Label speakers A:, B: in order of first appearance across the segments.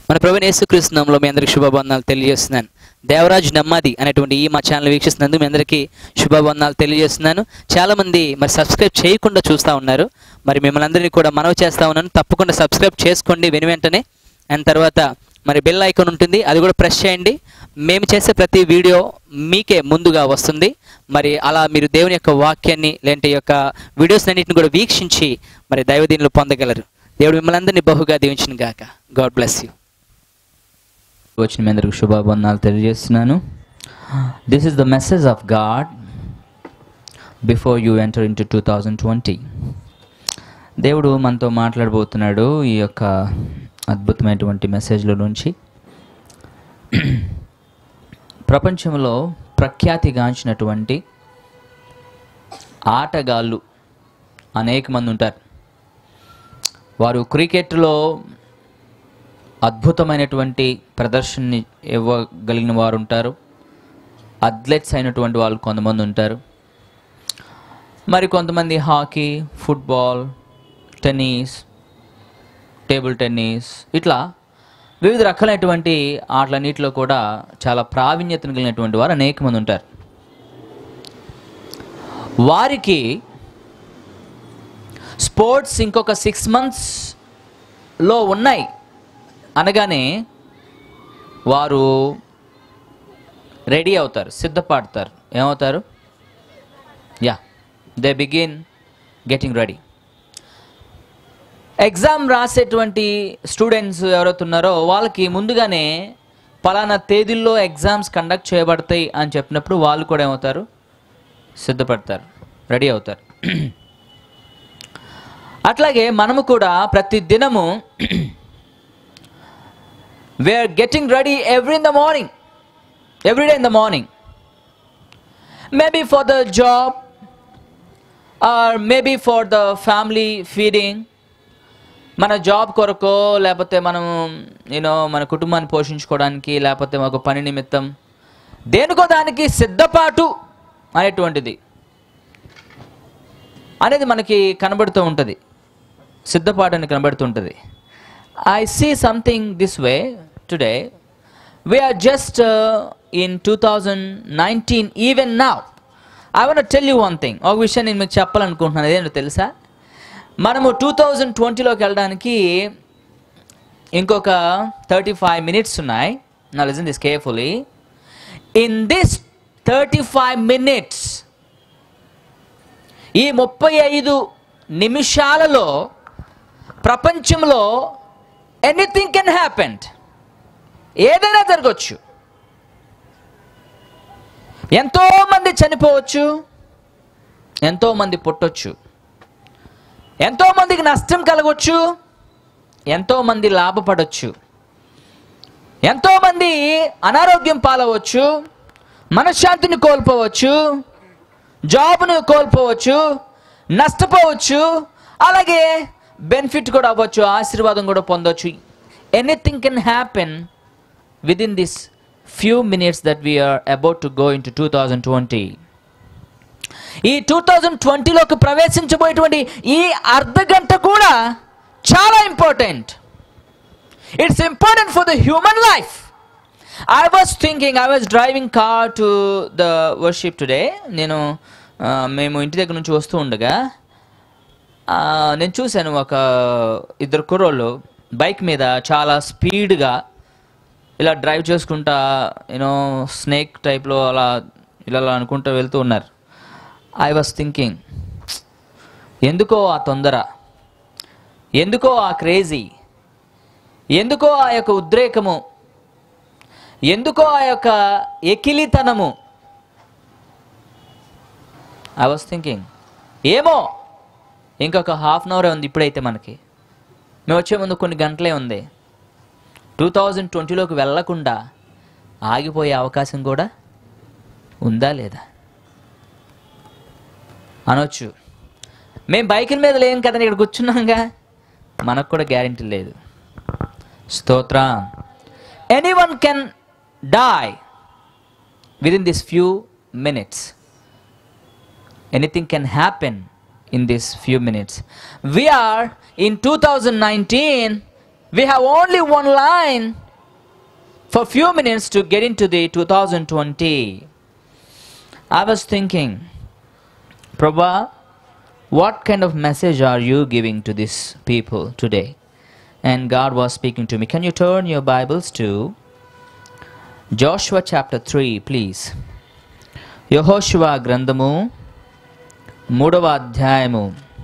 A: మన ప్రవీణ్ యేసుక్రీస్తునామంలో మీ అందరికి శుభబంధనాలు తెలియజేస్తున్నాను దేవరాజ్ నమ్మది అనేటువంటి ఈ మా ఛానల్ వీక్షిస్తున్నందుకు మీ అందరికీ శుభబంధనాలు తెలియజేస్తున్నాను చాలా మంది మరి సబ్స్క్రైబ్ చేయకుండా చూస్తూ ఉన్నారు మరి మిమ్మల్ని అందరినీ కూడా మనవి చేస్తా ఉన్నాను తప్పకుండా సబ్స్క్రైబ్ చేసుకోండి వెను వెంటనే అండ్ తర్వాత మరి బెల్ ఐకాన్ ఉంటుంది అది కూడా ప్రెస్ చేయండి మేము చేసే ప్రతి వీడియో మీకే ముందుగా వస్తుంది మరి అలా మీరు దేవుని యొక్క వాక్యాన్ని లేదంటే ఈ యొక్క వీడియోస్ అన్నింటిని కూడా వీక్షించి మరి దైవదీనులు పొందగలరు దేవుడు మిమ్మల్ని అందరినీ బహుగా దీవించిన గాక గాడ్ బ్లెస్ యూ వచ్చిన మీ అందరికి శుభాబంధాలు తెలియజేస్తున్నాను this is the message of God before you enter in to two thousand twenty దేవుడు మనతో మాట్లాడబోతున్నాడు ఈ యొక్క అద్భుతమైనటువంటి మెసేజ్ల నుంచి ప్రపంచంలో ప్రఖ్యాతిగాంచినటువంటి ఆటగాళ్ళు అనేక మంది ఉంటారు వారు క్రికెట్లో అద్భుతమైనటువంటి ప్రదర్శనని ఇవ్వగలిగిన వారు ఉంటారు అథ్లెట్స్ అయినటువంటి వాళ్ళు కొంతమంది ఉంటారు మరి కొంతమంది hockey football tennis table tennis ఇట్లా వివిధ రకాలైనటువంటి ఆటలన్నిటిలో కూడా చాలా ప్రావీణ్యతను కలిగినటువంటి వారు అనేక మంది ఉంటారు వారికి స్పోర్ట్స్ ఇంకొక సిక్స్ మంత్స్లో ఉన్నాయి అనగానే వారు రెడీ అవుతారు సిద్ధపడతారు ఏమవుతారు ya they begin getting ready exam రాసేటువంటి స్టూడెంట్స్ ఎవరైతే ఉన్నారో వాళ్ళకి ముందుగానే పలానా తేదీల్లో ఎగ్జామ్స్ కండక్ట్ చేయబడతాయి అని చెప్పినప్పుడు వాళ్ళు కూడా ఏమవుతారు సిద్ధపడతారు రెడీ అవుతారు అట్లాగే మనము కూడా ప్రతి దినము we are getting ready every in the morning every day in the morning maybe for the job or maybe for the family feeding మన జాబ్ కొరకో లేకపోతే మనం నేను మన కుటుంబాన్ని పోషించుకోవడానికి లేకపోతే ఒక పని నిమిత్తం దేనికో దానికి సిద్ధపాటు అనేటువంటిది అనేది మనకి కనబడుతూ ఉంటుంది సిద్ధపాటు అని కనబడుతుంటుంది I see something this way today we are just in two thousand nineteen even నా I want tell you one thing ఒక విషయం నేను మీకు చెప్పాలనుకుంటున్నాను అదేంటో తెలుసా మనము టూ థౌజండ్ ట్వంటీలోకి వెళ్ళడానికి ఇంకొక థర్టీ ఫైవ్ మినిట్స్ ఉన్నాయి నా listen this carefully in this thirty five minutes ఈ ముప్పై ఐదు నిమిషాలలో ప్రపంచంలో ఎనీథింగ్ కెన్ హ్యాపెన్ ఏదైనా జరగచ్చు ఎంతోమంది చనిపోవచ్చు ఎంతోమంది పుట్టొచ్చు ఎంతోమందికి నష్టం కలగవచ్చు ఎంతోమంది లాభపడవచ్చు ఎంతోమంది అనారోగ్యం పాలవచ్చు మనశ్శాంతిని కోల్పోవచ్చు జాబ్ను కోల్పోవచ్చు నష్టపోవచ్చు అలాగే బెనిఫిట్ కూడా అవ్వచ్చు ఆశీర్వాదం కూడా పొందవచ్చు anything can happen with in this few minutes that we are about to go in to two thousand twenty ఈ టూ థౌజండ్ ట్వంటీలోకి ప్రవేశించబోయేటువంటి ఈ అర్ధ గంట కూడా చాలా important it's important for the human life I was thinking I was driving car to the worship today నేను ఆ, మేము ఇంటి దగ్గర నుంచి వస్తూ ఉండగా ఆ, నేను చూశాను ఒక ఇద్దరు కుర్రోళ్ళు బైక్ మీద చాలా స్పీడ్గా ఇలా డ్రైవ్ చేసుకుంటా యూనో స్నేక్ టైప్లో అలా ఇలా అలా అనుకుంటూ వెళ్తూ ఉన్నారు ఐ వాస్ థింకింగ్ ఎందుకో ఆ తొందర ఎందుకో ఆ క్రేజీ ఎందుకో ఆ యొక్క ఉద్రేకము ఎందుకో ఆ యొక్క ఎకిలితనము ఐ వాస్ థింకింగ్ ఏమో ఇంకొక హాఫ్ అన్ అవరే ఉంది ఇప్పుడైతే మనకి మేము వచ్చే ముందు కొన్ని గంటలే ఉంది టూ థౌజండ్ ట్వంటీలోకి వెళ్ళకుండా ఆగిపోయే అవకాశం కూడా ఉందా లేదా అనొచ్చు మేము బైకుల మీద లేం కదండి ఇక్కడ కూర్చున్నాంగా మనకు కూడా గ్యారంటీ లేదు స్తోత్ర any one can die with in this few minutes anything can happen in these few minutes. We are in 2019 we have only one line for few minutes to get into the 2020 i was thinking prabha what kind of message are you giving to these people today and god was speaking to me can you turn your bibles to joshua chapter 3 please యహోశువ గ్రంథము మూడవ అధ్యాయము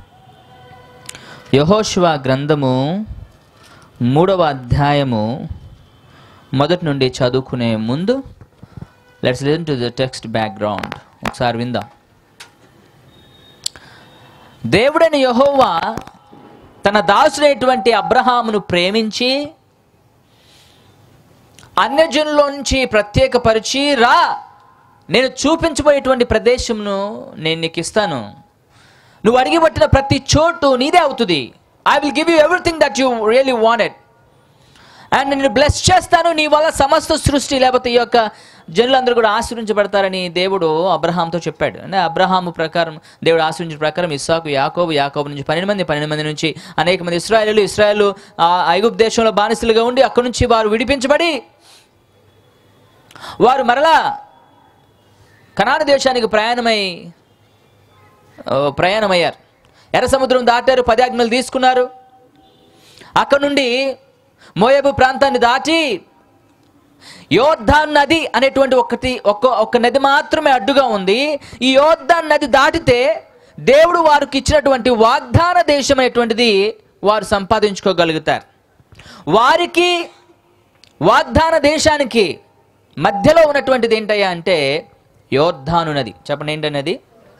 A: యహోశువ గ్రంథము మూడవ అధ్యాయము మొదటి నుండి చదువుకునే ముందు let's listen to the text background ఒకసారి విందాం దేవుడైన యహోవా తన దాసుడైనటువంటి అబ్రహామును ప్రేమించి అన్యజనుల నుంచి ప్రత్యేకపరిచి రా నేను చూపించబోయేటువంటి ప్రదేశంను నేను నీకు ఇస్తాను నువ్వు అడిగి పట్టిన ప్రతి చోటు నీదే అవుతుంది I will give you everything that you really wanted and నేను బ్లెస్ చేస్తాను నీ వల్ల సమస్త సృష్టి లేకపోతే ఈ యొక్క జనులందరూ కూడా ఆశ్రయించబడతారని దేవుడు అబ్రహాంతో చెప్పాడు అంటే అబ్రహాము ప్రకారం దేవుడు ఆశ్రయించిన ప్రకారం ఇస్సాకు యాకోబు యాకోబు నుంచి పన్నెండు మంది పన్నెండు మంది నుంచి అనేక మంది ఇస్రాయలు ఇస్రాయలు ఆ ఐగుప్తు దేశంలో బానిసలుగా ఉండి అక్కడి నుంచి వారు విడిపించబడి వారు మరలా కనాన దేశానికి ప్రయాణమై ఓ, ప్రయాణమయ్యారు ఎర్ర సముద్రం దాటారు పది ఆజ్ఞలు తీసుకున్నారు అక్కడ నుండి మోయబు ప్రాంతాన్ని దాటి యోర్ధాన్ నది అనేటువంటి ఒకటి ఒక్క ఒక్క నది మాత్రమే అడ్డుగా ఉంది ఈ యోర్ధాన్ నది దాటితే దేవుడు వారికి ఇచ్చినటువంటి వాగ్దాన దేశం అనేటువంటిది వారు సంపాదించుకోగలుగుతారు వారికి వాగ్దాన దేశానికి మధ్యలో ఉన్నటువంటిది ఏంటయ్యా అంటే యోర్ధాను నది చెప్పండి ఏంటన్నది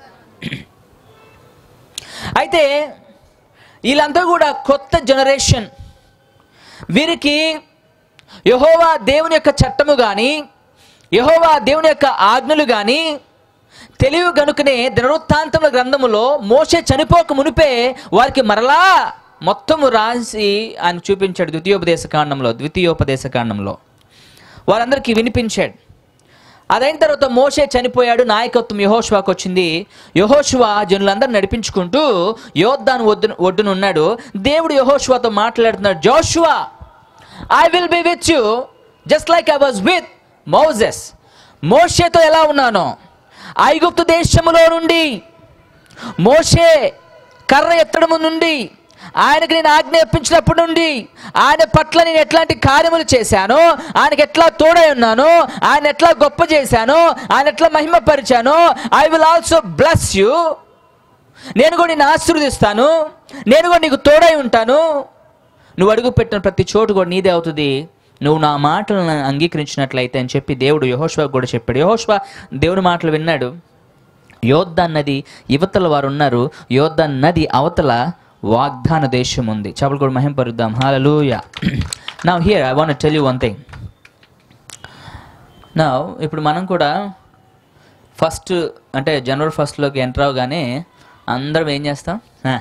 A: అయితే వీళ్ళంతా కూడా కొత్త జనరేషన్ వీరికి యహోవా దేవుని యొక్క చట్టము కానీ యహోవా దేవుని యొక్క ఆజ్ఞలు కానీ తెలివి గనుకనే దినవృత్తాంతముల గ్రంథములో మోసే చనిపోక మునిపే వారికి మరలా మొత్తము రాసి ఆయన చూపించాడు ద్వితీయోపదేశ కాండంలో ద్వితీయోపదేశ కాండంలో వారందరికీ వినిపించాడు అదైన తర్వాత మోషే చనిపోయాడు నాయకత్వం యహోష్వాకు వచ్చింది యహోష్వా జనులందరూ నడిపించుకుంటూ యోద్ధాను ఒడ్డు ఒడ్డునున్నాడు దేవుడు యహోష్వాతో మాట్లాడుతున్నాడు Joshua I will be with you just like I was with Moses మోషేతో ఎలా ఉన్నానో ఐగుప్తు దేశములో నుండి మోషే కర్ర ఎత్తడము నుండి ఆయనకి నేను ఆజ్ఞాపించినప్పటి నుండి ఆయన పట్ల నేను ఎట్లాంటి కార్యములు చేశానో ఆయనకి ఎట్లా తోడై ఉన్నానో ఆయన ఎట్లా గొప్ప చేశానో ఆయన ఎట్లా మహిమపరిచానో I will also bless you నేను కూడా నిన్ను ఆశీర్వదిస్తాను నేను కూడా నీకు తోడై ఉంటాను నువ్వు అడుగు పెట్టిన ప్రతి చోటు కూడా నీదే అవుతుంది నువ్వు నా మాటలను అంగీకరించినట్లయితే అని చెప్పి దేవుడు యహోష్వా కూడా చెప్పాడు యహోష్వా దేవుడి మాటలు విన్నాడు యోద్ధ నది యువతల వారు ఉన్నారు యోద్ధ నది అవతల వాగ్దాన దేశం ఉంది చెప్పలు కూడా మహింపరుద్దాం హాలూయ నా here I want tell you one thing నా ఇప్పుడు మనం కూడా ఫస్ట్ అంటే జనవరి ఫస్ట్లోకి ఎంటర్ అవగానే అందరం ఏం చేస్తాం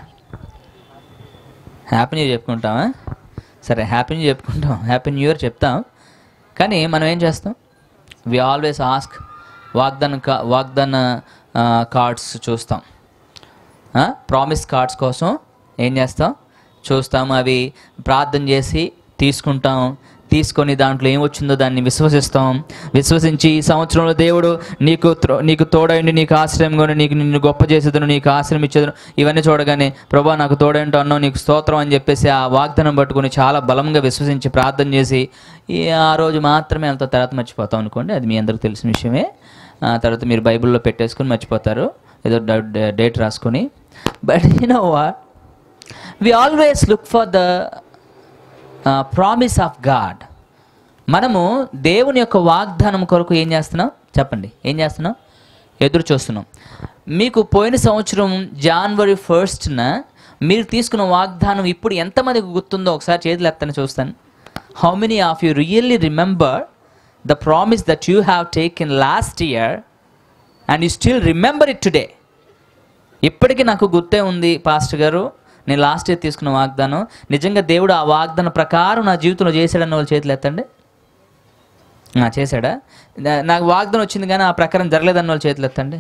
A: హ్యాపీ న్యూ ఇయర్ చెప్పుకుంటామా సరే హ్యాపీ న్యూ చెప్పుకుంటాం హ్యాపీ న్యూ ఇయర్ చెప్తాం కానీ మనం ఏం చేస్తాం వి ఆల్వేస్ ఆస్క్ వాగ్దాన కా వాగ్దాన కార్డ్స్ చూస్తాం ప్రామిస్ కార్డ్స్ కోసం ఏం చేస్తాం చూస్తాం అవి ప్రార్థన చేసి తీసుకుంటాం తీసుకొని దాంట్లో ఏం వచ్చిందో దాన్ని విశ్వసిస్తాం విశ్వసించి ఈ సంవత్సరంలో దేవుడు నీకు త్రో- నీకు తోడైండి నీకు ఆశ్రయం కొని నీకు నిన్ను గొప్ప చేసేదను నీకు ఆశ్రయం ఇచ్చేదను ఇవన్నీ చూడగానే ప్రభా నాకు తోడేంటో అన్నావు నీకు స్తోత్రం అని చెప్పేసి ఆ వాగ్దానం పట్టుకొని చాలా బలంగా విశ్వసించి ప్రార్థన చేసి ఈ ఆ రోజు మాత్రమే అంత తర్వాత మర్చిపోతాం అనుకోండి అది మీ అందరికి తెలిసిన విషయమే ఆ తర్వాత మీరు బైబిల్లో పెట్టేసుకొని మర్చిపోతారు ఏదో డ- డేట్ రాసుకొని but you know what we always look for the promise of God మనము దేవుని యొక్క వాగ్దానం కొరకు ఏం చేస్తున్నాం చెప్పండి ఏం చేస్తున్నాం ఎదురు చూస్తున్నాం మీకు పోయిన సంవత్సరం జనవరి ఫస్ట్న మీరు తీసుకున్న వాగ్దానం ఇప్పుడు ఎంతమందికి గుర్తుందో ఒకసారి చేతులు ఎత్తని చూస్తాను how many of you really remember the promise that you have taken last year and you still remember it today ఇప్పటికీ నాకు గుర్తే ఉంది పాస్టర్ గారు నేను లాస్ట్ ఇయర్ తీసుకున్న వాగ్దానం నిజంగా దేవుడు ఆ వాగ్దానం ప్రకారం నా జీవితంలో చేశాడన్న వాళ్ళు చేతులు ఎత్తండి ఆ, చేశాడా నా- నాకు వాగ్దానం వచ్చింది కానీ ఆ ప్రకారం జరగలేదన్న వాళ్ళు చేతులు ఎత్తండి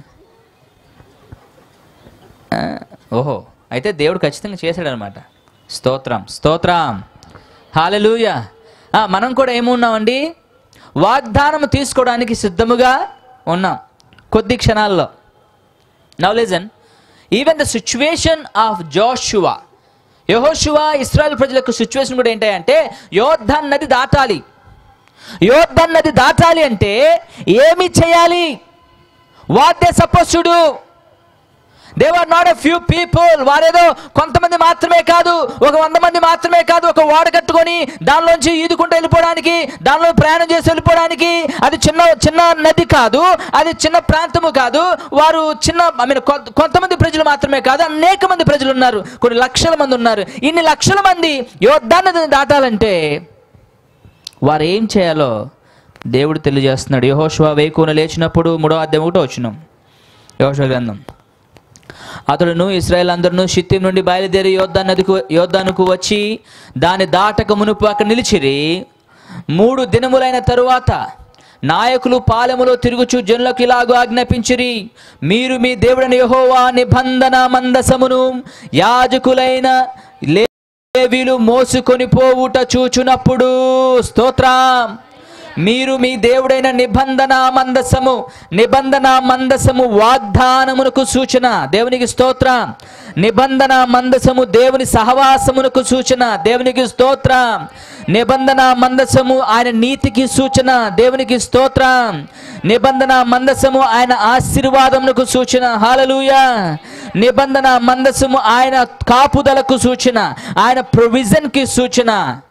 A: ఆ, ఓహో అయితే దేవుడు ఖచ్చితంగా చేశాడనమాట స్తోత్రం స్తోత్రం హాలెలూయ మనం కూడా ఏమున్నామండి వాగ్దానం తీసుకోవడానికి సిద్ధముగా ఉన్నాం కొద్ది క్షణాల్లో now listen even the situation of Joshua యహోషువా ఇస్రాయల్ ప్రజలకు సిచ్యువేషన్ కూడా ఏంటంటే యోర్ధన్ నది దాటాలి యోర్ధన్ నది దాటాలి అంటే ఏమి చేయాలి what they suppose to do they are not a few people వారేదో కొంతమంది మాత్రమే కాదు ఒక వంద మంది మాత్రమే కాదు ఒక ఓడ కట్టుకొని దానిలోంచి ఈదుకుంటూ వెళ్ళిపోవడానికి దానిలో ప్రయాణం చేసి వెళ్ళిపోవడానికి అది చిన్న చిన్న నది కాదు అది చిన్న ప్రాంతము కాదు వారు చిన్న ఐ మీన్ కొంతమంది ప్రజలు మాత్రమే కాదు అనేక మంది ప్రజలు ఉన్నారు కొన్ని లక్షల మంది ఉన్నారు ఇన్ని లక్షల మంది యోద్ధాన్ని దాటాలంటే వారు ఏం చేయాలో దేవుడు తెలియజేస్తున్నాడు యహోశివ వేకున లేచినప్పుడు మూడో అధ్యాయం ఒకటో వచ్చినాం యహోశివ గ్రంథం అతడును ఇస్రాయేల్ అందరును షిత్తిం నుండి బయలుదేరి యోద్ధా నదికి యోద్ధానుకు వచ్చి దాని దాటక మునుపు అక్కడ నిలిచిరి మూడు దినములైన తరువాత నాయకులు పాలెములో తిరుగుచు జనులకు ఇలాగూ ఆజ్ఞాపించిరి మీరు మీ దేవుడని యెహోవా నిబంధన మందసమును యాజకులైన లేవీలు మోసుకొని పోవుట చూచునప్పుడు స్తోత్రం మీరు మీ దేవుడైన నిబంధన మందసము నిబంధన మందసము వాగ్దానమునకు సూచన దేవునికి స్తోత్రం నిబంధన మందసము దేవుని సహవాసమునకు సూచన దేవునికి స్తోత్రం నిబంధన మందసము ఆయన నీతికి సూచన దేవునికి స్తోత్రం నిబంధన మందసము ఆయన ఆశీర్వాదమునకు సూచన హాలలుయ నిబంధన మందసము ఆయన కాపుదలకు సూచన ఆయన ప్రొవిజన్కి సూచన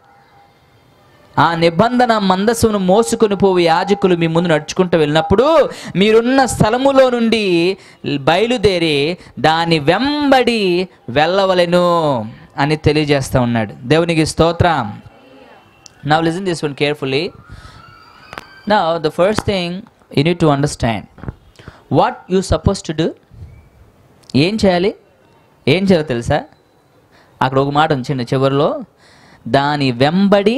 A: ఆ నిబంధన మందస్సును మోసుకొని పోయి యాజకులు మీ ముందు నడుచుకుంటూ వెళ్ళినప్పుడు మీరున్న స్థలములో నుండి బయలుదేరి దాని వెంబడి వెళ్ళవలెను అని తెలియజేస్తూ ఉన్నాడు దేవునికి స్తోత్రం now listen this one carefully నా the first thing you need to understand what you suppose to do ఏం చేయాలి ఏం చేయాలో తెలుసా అక్కడ ఒక మాట ఉంచండి చివరిలో దాని వెంబడి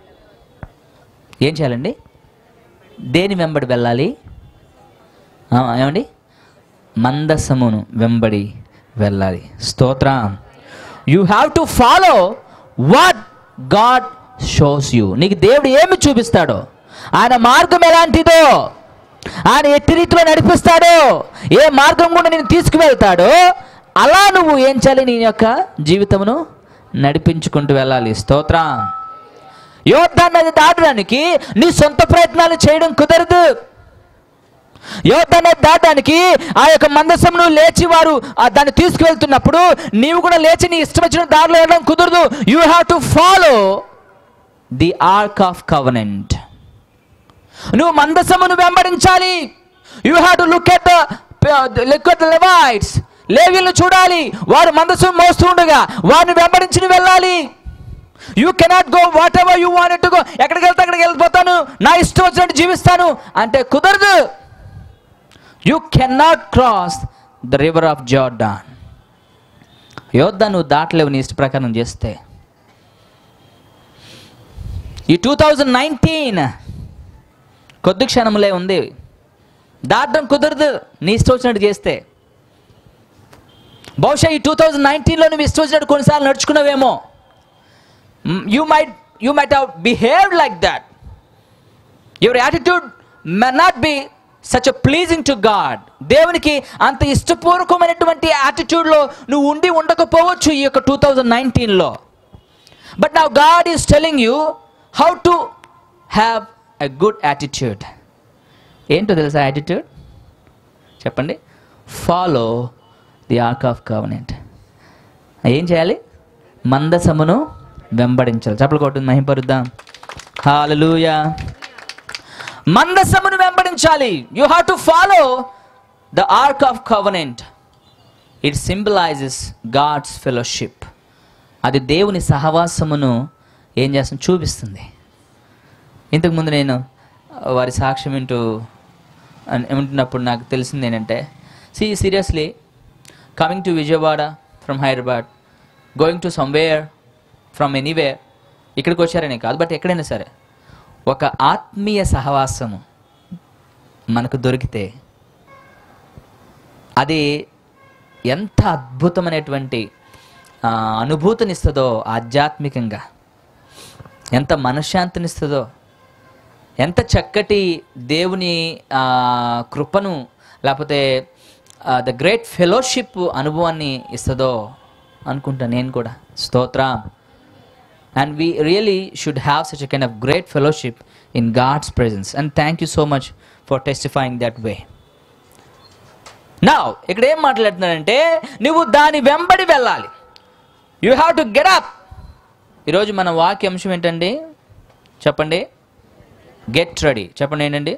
A: ఏం చేయాలండి దేని వెంబడి వెళ్ళాలి ఆ, ఏమండి మందసమును వెంబడి వెళ్ళాలి స్తోత్రం you have to follow what God shows you నీకు దేవుడు ఏమి చూపిస్తాడో ఆయన మార్గం ఎలాంటిదో ఆయన ఎట్టి రీతిలో నడిపిస్తాడో ఏ మార్గం గుండా నేను తీసుకువెళ్తాడో అలా నువ్వు ఏం చేయాలి నీ యొక్క జీవితమును నడిపించుకుంటూ వెళ్ళాలి స్తోత్రం యోద్ధాన్ని దాటడానికి నీ సొంత ప్రయత్నాలు చేయడం కుదరదు యోద్ధాన్ని దాటడానికి ఆ యొక్క మందసమును లేచి వారు ఆ దాన్ని తీసుకువెళ్తున్నప్పుడు నీవు కూడా లేచి నీ ఇష్టం వచ్చిన దారిలో వెళ్ళడం కుదరదు you have to follow the ark of covenant నువ్వు మందసమును వెంబడించాలి you have to look at look at Levites లేవీలను చూడాలి వారు మందసం మోస్తూ ఉండగా వారిని వెంబడించి నువ్వు వెళ్ళాలి you cannot go whatever you want to go ఎక్కడికి వెళ్తే అక్కడికి వెళ్ళిపోతాను నా ఇష్టం వచ్చినట్టు జీవిస్తాను అంటే కుదరదు you cannot cross the river of Jordan యోద్ధ నువ్వు దాటలేవు నీ ఇష్ట ప్రకారం చేస్తే ఈ టూ థౌజండ్ నైన్టీన్ కొద్ది క్షణములే ఉంది దాటడం కుదరదు నీ ఇష్టం వచ్చినట్టు చేస్తే బహుశా ఈ టూ థౌజండ్ నైన్టీన్లో నువ్వు ఇష్టం వచ్చినట్టు కొన్నిసార్లు నడుచుకున్నావేమో you might you might have behave like that your attitude may not be such pleasing to God దేవునికి అంత ఇష్టపూర్వకమైనటువంటి యాటిట్యూడ్లో నువ్వు ఉండి ఉండకపోవచ్చు ఈ యొక్క టూ థౌజండ్ నైన్టీన్లో బట్ నా God is telling you how to have a good attitude ఏంటో తెలుసా యాటిట్యూడ్ చెప్పండి follow the ark of covenant ఏం చేయాలి మందసమును వెంబడించాలి చెప్పలు కొట్టింది మహింపరుద్దాం హాలూయా మందసమును వెంబడించాలి you have to follow the ark of covenant it symbolizes God's fellowship అది దేవుని సహవాసమును ఏం చేస్తుంది చూపిస్తుంది ఇంతకుముందు నేను వారి సాక్ష్యం వింటూ అన్- వింటున్నప్పుడు నాకు తెలిసింది ఏంటంటే సి seriously coming to Vijayawada from Hyderabad going to somewhere from anywhere ఇక్కడికి వచ్చారనే కాదు బట్ ఎక్కడైనా సరే ఒక ఆత్మీయ సహవాసము మనకు దొరికితే అది ఎంత అద్భుతమైనటువంటి ఆ, అనుభూతినిస్తుందో ఆధ్యాత్మికంగా ఎంత మనశ్శాంతినిస్తుందో ఎంత చక్కటి దేవుని ఆ, కృపను లేకపోతే ద గ్రేట్ ఫెలోషిప్ అనుభవాన్ని ఇస్తుందో అనుకుంటా నేను కూడా స్తోత్రం and we really should have such a kind of great fellowship in God's presence and thank you so much for testifying that way నా ఇక్కడ ఏం మాట్లాడుతున్నానంటే నువ్వు దాని వెంబడి వెళ్ళాలి you have to get up ఈరోజు మన వాక్య అంశం ఏంటండి చెప్పండి గెట్ రెడీ చెప్పండి ఏంటండి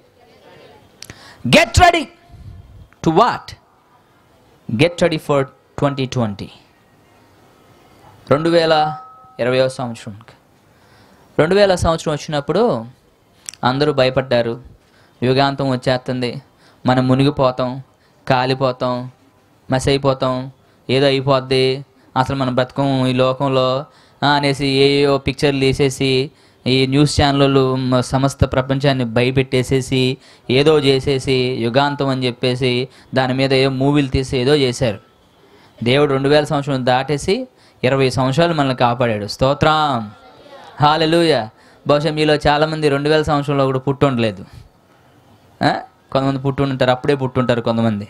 A: get ready to what get ready for twenty twenty రెండు వేల ఇరవయో సంవత్సరం రెండు వేల సంవత్సరం వచ్చినప్పుడు అందరూ భయపడ్డారు యుగాంతం వచ్చేస్తుంది మనం మునిగిపోతాం కాలిపోతాం మసి అయిపోతాం ఏదో అయిపోద్ది అసలు మనం బ్రతకం ఈ లోకంలో ఆ, అనేసి ఏయో పిక్చర్లు వేసేసి ఈ న్యూస్ ఛానళ్ళు మ- సమస్త ప్రపంచాన్ని భయపెట్టేసేసి ఏదో చేసేసి యుగాంతం అని చెప్పేసి దాని మీద ఏ మూవీలు తీసి ఏదో చేశారు దేవుడు రెండు వేల సంవత్సరం దాటేసి ఇరవై సంవత్సరాలు మనల్ని కాపాడాడు స్తోత్రం హాలెలూయ బహుశా మీలో చాలామంది రెండు వేల సంవత్సరంలో కూడా పుట్టి ఉండలేదు ఆ? కొంతమంది పుట్టి ఉంటారు అప్పుడే పుట్టుంటారు కొంతమంది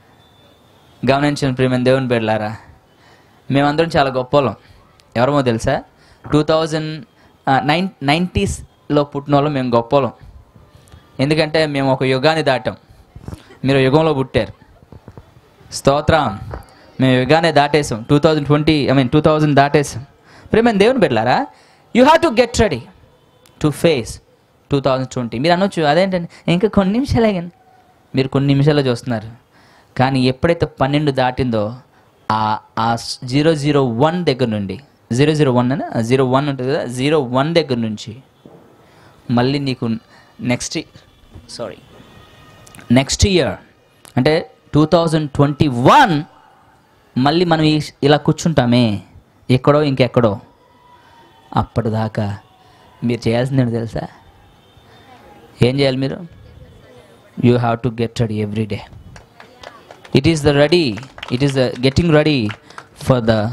A: గమనించిన ప్రియమైన దేవుని బిడ్డలారా మేమందరం చాలా గొప్పలం ఎవరమో తెలుసా టూ థౌజండ్ నైన్ నైంటీస్లో పుట్టిన వాళ్ళు మేము గొప్పలం ఎందుకంటే మేము ఒక యుగాన్ని దాటాం మీరు యుగంలో పుట్టారు స్తోత్రం మేము యుగానే దాటేసాం two thousand twenty I mean two thousand దాటేసాం ప్రేమ దేవుని బిడ్డలారా you have to get ready to face two thousand twenty మీరు అనొచ్చు అదేంటండి ఇంకా కొన్ని నిమిషాలే కానీ మీరు కొన్ని నిమిషాల్లో చూస్తున్నారు కానీ ఎప్పుడైతే పన్నెండు దాటిందో ఆ ఆ జీరో జీరో వన్ దగ్గర నుండి జీరో జీరో వన్ అని జీరో వన్ ఉంటుంది కదా జీరో వన్ దగ్గర నుంచి మళ్ళీ నీకు నెక్స్ట్ సారీ నెక్స్ట్ ఇయర్ అంటే టూ థౌజండ్ ట్వంటీ వన్ మళ్ళీ మనం ఈ- ఇలా కూర్చుంటామే ఎక్కడో ఇంకెక్కడో అప్పటిదాకా మీరు చేయాల్సింది ఏంటో తెలుసా ఏం చేయాలి మీరు you have to get ready every day it is the ready it is the getting ready for the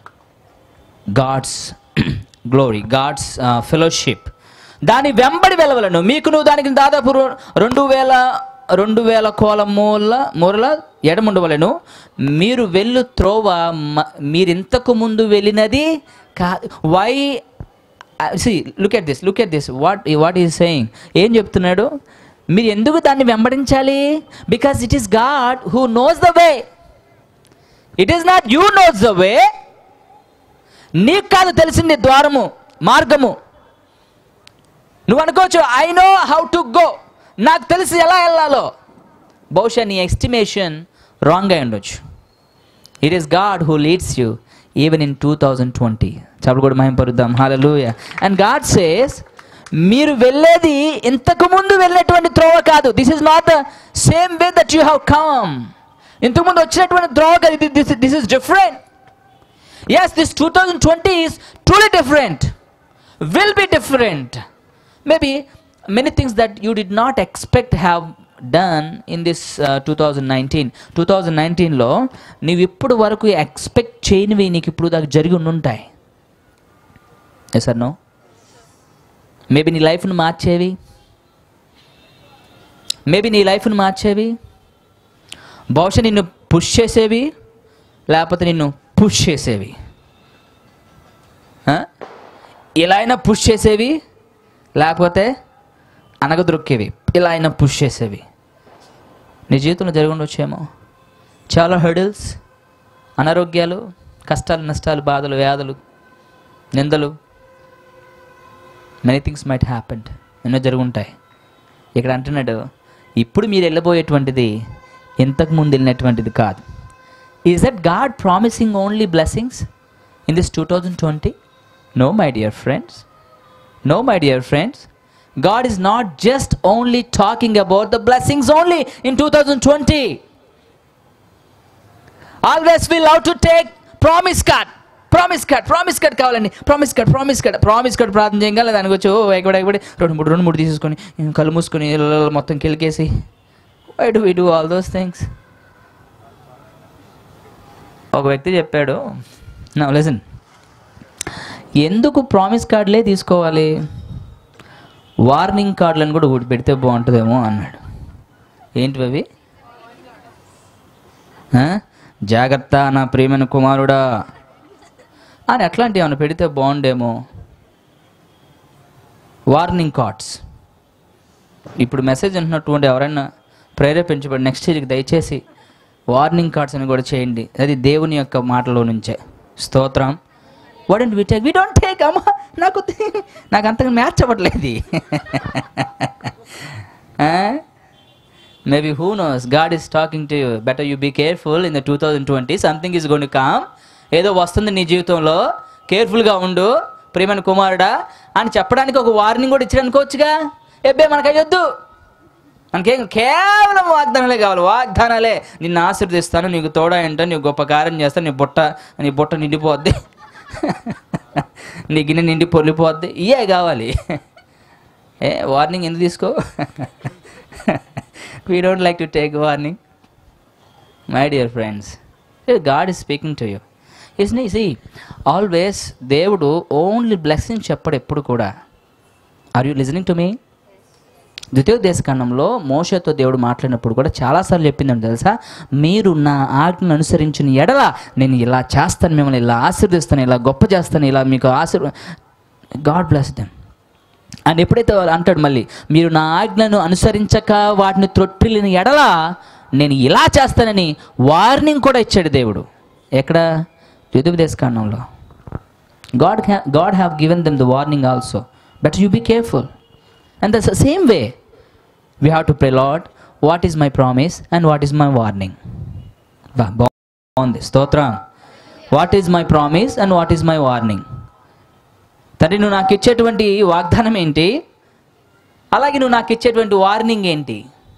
A: God's glory God's fellowship దాని వెంబడి వెళ్ళవలను మీకు నువ్వు దానికి దాదాపు రొ- రెండు వేల రెండు వేల కోల మూల మూరల ఎడముండవలను మీరు వెళ్ళు త్రోవ మ- మీరు ఇంతకు ముందు వెళ్ళినది కా why see look at this look at this what what is saying ఏం చెప్తున్నాడు మీరు ఎందుకు దాన్ని వెంబడించాలి because it is God who knows the way it is not you knows the way నీకు కాదు తెలిసింది ద్వారము మార్గము నువ్వు అనుకోవచ్చు I know how to go నాకు తెలిసి ఎలా వెళ్ళాలో బహుశా నీ ఎస్టిమేషన్ రాంగ్ అయి ఉండొచ్చు it is God who leads you even in two thousand twenty చెప్పలు కూడా మహింపరుద్దాం హాలూయ అండ్ గాడ్ సేస్ మీరు వెళ్ళేది ఇంతకు ముందు వెళ్ళేటువంటి త్రోవ కాదు this is not the same way that you have come ఇంతకుముందు వచ్చినటువంటి త్రోవ కాదు this this is different yes this two thousand twenty is truly different will be different maybe many things that you did not expect have done in this two thousand nineteen two thousand నైన్టీన్లో నీవు ఇప్పుడు వరకు expect చేయనివి నీకు ఇప్పుడు దాకా జరిగి ఉండుంటాయి yes sir no maybe నీ లైఫ్ను మార్చేవి మేబీ నీ లైఫ్ను మార్చేవి బహుశా నిన్ను పుష్ చేసేవి లేకపోతే నిన్ను పుష్ చేసేవి ఆ? ఇలా అయినా పుష్ చేసేవి లేకపోతే అనగదొక్కేవి ఇలా అయినా పుష్ చేసేవి నీ జీవితంలో జరిగి ఉండొచ్చేమో చాలా హర్డిల్స్ అనారోగ్యాలు కష్టాలు నష్టాలు బాధలు వ్యాధులు నిందలు మెనీ థింగ్స్ మైట్ హ్యాపెండ్ ఎన్నో జరుగుంటాయి ఇక్కడ అంటున్నాడు ఇప్పుడు మీరు వెళ్ళబోయేటువంటిది ఇంతకు ముందు వెళ్ళినటువంటిది కాదు is that God promising only blessings in this two thousand twenty no my dear friends no my dear friends God is not just only talking about the blessings only in two thousand twenty always will love to take promise card promise card promise card కావాలండి promise card promise card promise card ప్రార్థన చేయగల దానికి వచ్చి ఓ ఎక్కడ ఎక్కడ రెండు మూడు రెండు మూడు తీసేసుకొని కళ్ళు మూసుకొని ఇళ్ళలో మొత్తం కిలికేసి why do we do all those things ఒక వ్యక్తి చెప్పాడు నా లెసన్ ఎందుకు ప్రామిస్ కార్డులే తీసుకోవాలి వార్నింగ్ కార్డులను కూడా ఒకటి పెడితే బాగుంటుందేమో అన్నాడు ఏంటివి అవి ఆ? జాగ్రత్త నా ప్రియమైన కుమారుడా అని అట్లాంటివి ఏమైనా పెడితే బాగుండేమో వార్నింగ్ కార్డ్స్ ఇప్పుడు మెసేజ్ అంటున్నటువంటి ఎవరైనా ప్రేరేపించబడి నెక్స్ట్ ఇయర్కి దయచేసి వార్నింగ్ కార్డ్స్ అని కూడా చేయండి అది దేవుని యొక్క మాటలో నుంచే స్తోత్రం వడండి we take we don't take అమ్మా నాకు తె- నాకు అంతగా మ్యాచ్ అవ్వట్లేదు maybe who knows God is talking to you better you be careful in the two thousand twenty something is gonna come ఏదో వస్తుంది నీ జీవితంలో కేర్ఫుల్గా ఉండు ప్రియమైన కుమారుడా అని చెప్పడానికి ఒక వార్నింగ్ కూడా ఇచ్చాడు అనుకోవచ్చుగా ఎబ్బే మనకు అయ్యొద్దు మనకేం కేవలం వాగ్దానాలే కావాలి వాగ్దానాలే నిన్ను ఆశీర్దిస్తాను నీకు తోడా ఏంటో నీకు గొప్ప కార్యం చేస్తాను నీ బుట్ట నీ బుట్ట నిండిపోద్ది నీ గిన్నె నిండి పొర్లిపోద్ది ఇవే కావాలి ఏ వార్నింగ్ ఎందుకు తీసుకో we don't like to take warning my dear friends God is speaking to you is నీ సి ఆల్వేస్ దేవుడు ఓన్లీ బ్లెస్సింగ్ చెప్పడు ఎప్పుడు కూడా are you listening to me ద్వితీయోపదేశకాండంలో మోషతో దేవుడు మాట్లాడినప్పుడు కూడా చాలాసార్లు చెప్పిందండి తెలుసా మీరు నా ఆజ్ఞను అనుసరించిన ఎడల నేను ఇలా చేస్తాను మిమ్మల్ని ఇలా ఆశీర్దిస్తాను ఇలా గొప్ప చేస్తాను ఇలా మీకు ఆశీర్ గాడ్ బ్లెస్ దెమ్ అండ్ ఎప్పుడైతే వాళ్ళు అంటాడు మళ్ళీ మీరు నా ఆజ్ఞను అనుసరించక వాటిని త్రొట్టిలిన ఎడల నేను ఇలా చేస్తానని వార్నింగ్ కూడా ఇచ్చాడు దేవుడు ఎక్కడ ద్వితీయోపదేశకాండంలో God God have given them the warning also but you be careful and that's the same way we have to pray Lord what is my promise and what is my warning బాగుంది స్తోత్రం what is my promise and what is my warning తండ్రి నువ్వు నాకు ఇచ్చేటువంటి వాగ్దానం ఏంటి అలాగే నువ్వు నాకు ఇచ్చేటువంటి వార్నింగ్ ఏంటి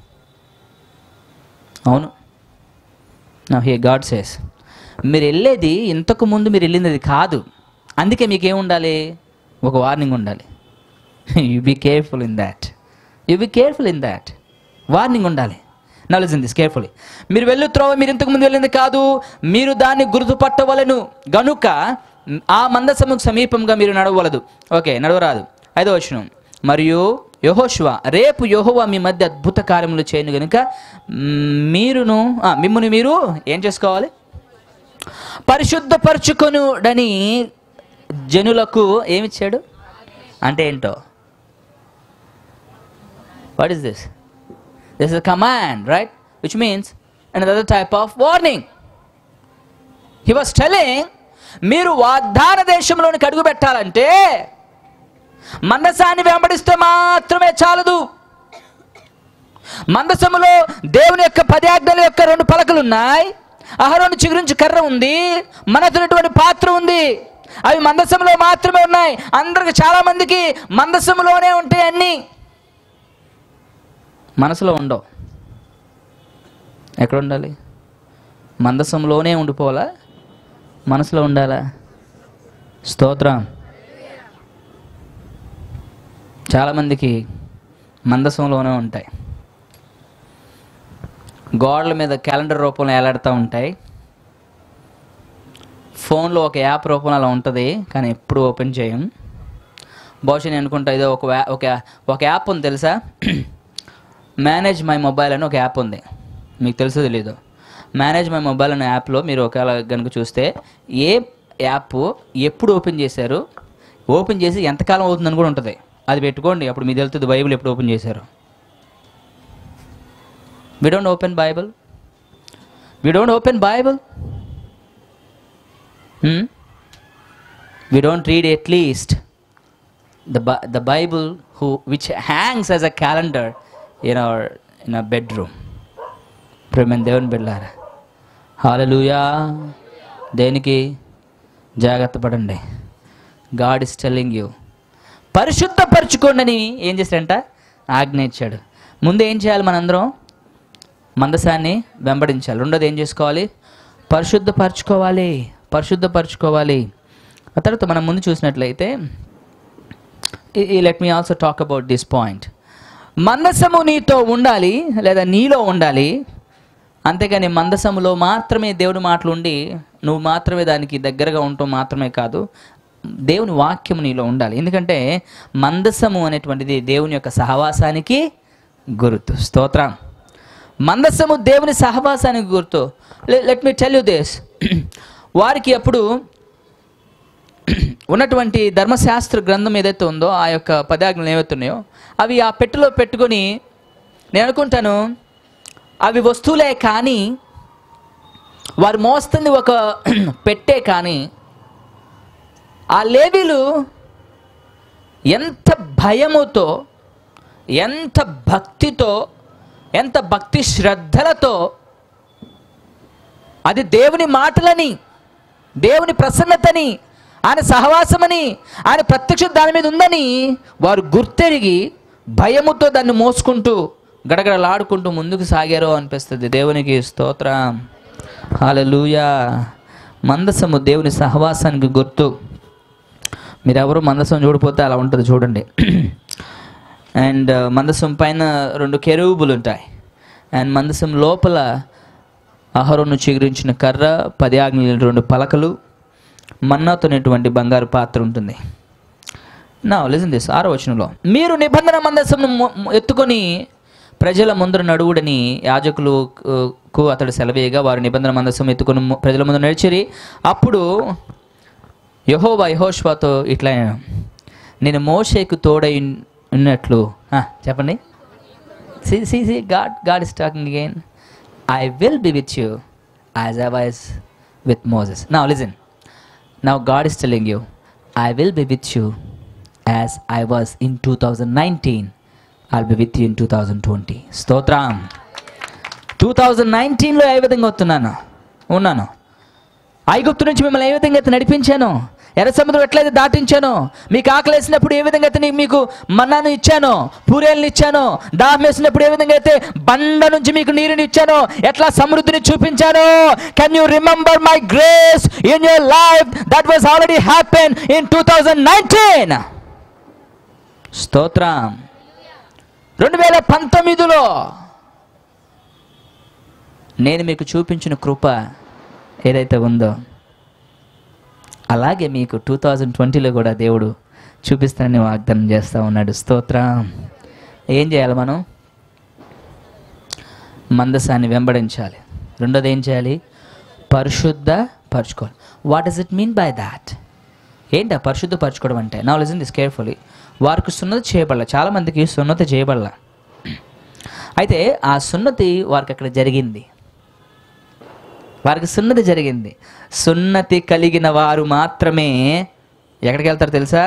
A: అవును నా హే గాడ్ సేస్ మీరు వెళ్ళేది ఇంతకు ముందు మీరు వెళ్ళింది అది కాదు అందుకే మీకేం ఉండాలి ఒక వార్నింగ్ ఉండాలి you be careful in that you be careful in that warning ఉండాలి నాలెడ్జ్ దిస్ కేర్ఫుల్లీ మీరు వెళ్ళు త్రోవ మీరు ఇంతకు ముందు వెళ్ళింది కాదు మీరు దాన్ని గుర్తుపట్టవలను గనుక ఆ మందసముకు సమీపంగా మీరు నడవలదు ఓకే నడవరాదు ఐదో వచనం మరియు యహోశివ రేపు యహోవా మీ మధ్య అద్భుత కార్యములు చేయను గనుక మ్, మీరును ఆ, మిమ్మును మీరు ఏం చేసుకోవాలి పరిశుద్ధపరచుకొనుడని జనులకు ఏమిచ్చాడు అంటే ఏంటో what is this this is command right which means and other type of warning he was telling మీరు వాగ్దాన దేశంలోనికి అడుగు పెట్టాలంటే మందసాన్ని వెంబడిస్తే మాత్రమే చాలదు మందసములో దేవుని యొక్క పది ఆజ్ఞల యొక్క రెండు పలకలు ఉన్నాయి అహరోను చిగురించి కర్ర ఉంది మనతున్నటువంటి పాత్ర ఉంది అవి మందసములో మాత్రమే ఉన్నాయి అందరికి చాలా మందికి మందసములోనే ఉంటాయి అన్నీ మనసులో ఉండవు ఎక్కడ ఉండాలి మందసంలోనే ఉండిపోవాలా మనసులో ఉండాలా స్తోత్రం చాలామందికి మందసంలోనే ఉంటాయి గోడల మీద క్యాలెండర్ రూపంలో ఏలాడుతూ ఉంటాయి ఫోన్లో ఒక యాప్ రూపంలో అలా ఉంటుంది కానీ ఎప్పుడు ఓపెన్ చేయం బహుశా నేను అనుకుంటా ఇదో ఒక వ్యా- ఒక ఒక యాప్ ఉంది తెలుసా మేనేజ్ మై మొబైల్ అని ఒక యాప్ ఉంది మీకు తెలుసో తెలీదు మేనేజ్ మై మొబైల్ అనే యాప్లో మీరు ఒకవేళ కనుక చూస్తే ఏ యాప్ ఎప్పుడు ఓపెన్ చేశారు ఓపెన్ చేసి ఎంతకాలం అవుతుందని కూడా ఉంటుంది అది పెట్టుకోండి అప్పుడు మీకు తెలుస్తుంది బైబిల్ ఎప్పుడు ఓపెన్ చేశారు we don't open Bible we don't open Bible we don't read at least the, Bi- the Bible who, which hangs as a calendar in our, in our bedroom. ప్రేమ దేవుని బిడ్డారా హాలలుయా దేనికి జాగ్రత్త పడండి గాడ్ ఇస్ టెల్లింగ్ యూ పరిశుద్ధపరచుకోండి అని ఏం చేశాడంట ఆజ్ఞ ఇచ్చాడు ముందు ఏం చేయాలి మనందరం మందసాన్ని వెంబడించాలి రెండోది ఏం చేసుకోవాలి పరిశుద్ధపరచుకోవాలి పరిశుద్ధపరచుకోవాలి ఆ తర్వాత మనం ముందు చూసినట్లయితే let me also talk about this point మందసము నీతో ఉండాలి లేదా నీలో ఉండాలి అంతేగాని మందసములో మాత్రమే దేవుడి మాటలు ఉండి నువ్వు మాత్రమే దానికి దగ్గరగా ఉండటం మాత్రమే కాదు దేవుని వాక్యం నీలో ఉండాలి ఎందుకంటే మందసము అనేటువంటిది దేవుని యొక్క సహవాసానికి గుర్తు స్తోత్రం మందసము దేవుని సహవాసానికి గుర్తు let me tell you this వారికి అప్పుడు ఉన్నటువంటి ధర్మశాస్త్ర గ్రంథం ఏదైతే ఉందో ఆ యొక్క పదాజ్ఞలు ఏవైతే ఉన్నాయో అవి ఆ పెట్టెలో పెట్టుకొని నేను అనుకుంటాను అవి వస్తువులే కానీ వారు మోస్తుంది ఒక పెట్టే కానీ ఆ లేవీలు ఎంత భయముతో ఎంత భక్తితో ఎంత భక్తి శ్రద్ధలతో అది దేవుని మాటలని దేవుని ప్రసన్నతని ఆయన సహవాసమని ఆయన ప్రత్యక్ష దాని మీద ఉందని వారు గుర్తెరిగి భయముతో దాన్ని మోసుకుంటూ గడగడలాడుకుంటూ ముందుకు సాగారో అనిపిస్తుంది దేవునికి స్తోత్రం హల్లెలూయా మందసము దేవుని సహవాసానికి గుర్తు మీరెవరు మందసం చూడిపోతే అలా ఉంటుంది చూడండి అండ్ మందసం పైన రెండు కెరూబులు ఉంటాయి అండ్ మందసం లోపల అహరోను చిగురించిన కర్ర పది ఆజ్ఞలు రెండు పలకలు మన్నాతోనేటువంటి బంగారు పాత్ర ఉంటుంది నా లిజన్ దిస్ ఆరో వచనంలో మీరు నిబంధన మందసమును మొ- మొ- ఎత్తుకొని ప్రజల ముందర నడువుడని యాజకులకు అతడు సెలవేయగా వారు నిబంధన మందసం ఎత్తుకొని ము- ప్రజల ముందు నడిచిరి అప్పుడు యహోవా యహోష్వాతో ఇట్లా అన్నాడు, నేను మోషేకు తోడై ఉన్- ఉన్నట్లు ఆ, చెప్పండి see see see God God is talking again I will be with you as I was with Moses now listen now God is telling you I will be with you as I was in two thousand nineteen I'll be with you in two thousand twenty స్తోత్రం two thousand నైన్టీన్లో ఏ విధంగా వస్తున్నాను ఉన్నాను ఐగుప్తు నుంచి మిమ్మల్ని ఏ విధంగా అయితే నడిపించాను ఎర్ర సముద్రం ఎట్లయితే దాటించానో మీకు ఆకలి వేసినప్పుడు ఏ విధంగా అయితే నీ- మీకు మన్నాను ఇచ్చానో పూరేళ్ళని ఇచ్చానో దాహం వేసినప్పుడు ఏ విధంగా అయితే బండ నుంచి మీకు నీరుని ఇచ్చానో ఎట్లా సమృద్ధిని చూపించానో can you remember my grace in your life that was already happen in two thousand nineteen స్తోత్రం రెండు వేల పంతొమ్మిదిలో నేను మీకు చూపించిన కృప ఏదైతే ఉందో అలాగే మీకు టూ థౌజండ్ ట్వంటీలో కూడా దేవుడు చూపిస్తానని వాగ్దానం చేస్తూ ఉన్నాడు స్తోత్రం ఏం చేయాలి మనం మందసాన్ని వెంబడించాలి రెండోది ఏం చేయాలి పరిశుద్ధ పరచుకోవాలి what does it mean by that ఏంటి ఆ పరిశుద్ధ పరచుకోవడం అంటే నా లిజన్ దిస్ కేర్ఫుల్లీ వారికి సున్నతి చేయబడాల చాలామందికి సున్నతి చేయబడాల అయితే ఆ సున్నతి వారికి అక్కడ జరిగింది వారికి సున్నతి జరిగింది సున్నతి కలిగిన వారు మాత్రమే ఎక్కడికి వెళ్తారు తెలుసా